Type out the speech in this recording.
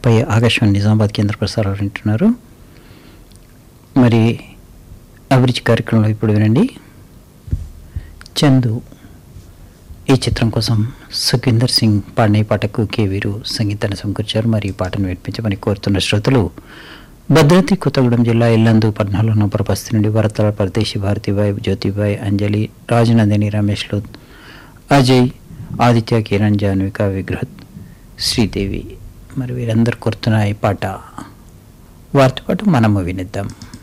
ముప్పై ఆకాశవాణి నిజామాబాద్ కేంద్ర ప్రసారాలు వింటున్నారు మరి అభిరుచి కార్యక్రమంలో ఇప్పుడు వినండి చందు ఈ చిత్రం కోసం సుఖీందర్ సింగ్ పాడిన ఈ పాటకు కే వీరు సంగీతాన్ని సమకూర్చారు మరి ఈ పాటను వినిపించమని కోరుతున్న శ్రోతలు భద్రాద్రి కొత్తగూడెం జిల్లా ఇల్లందు పద్నాలుగు నంబర్ బస్తీ నుండి వరతల పరదేశి భారతిబాయ్ జ్యోతిబాయ్ అంజలి రాజనందిని రమేష్లు అజయ్ ఆదిత్య కిరణ్ జాన్విక విగ్రహత్ శ్రీదేవి మరి వీరందరూ కోరుతున్న ఈ పాట వారితో పాటు మనము వినిద్దాం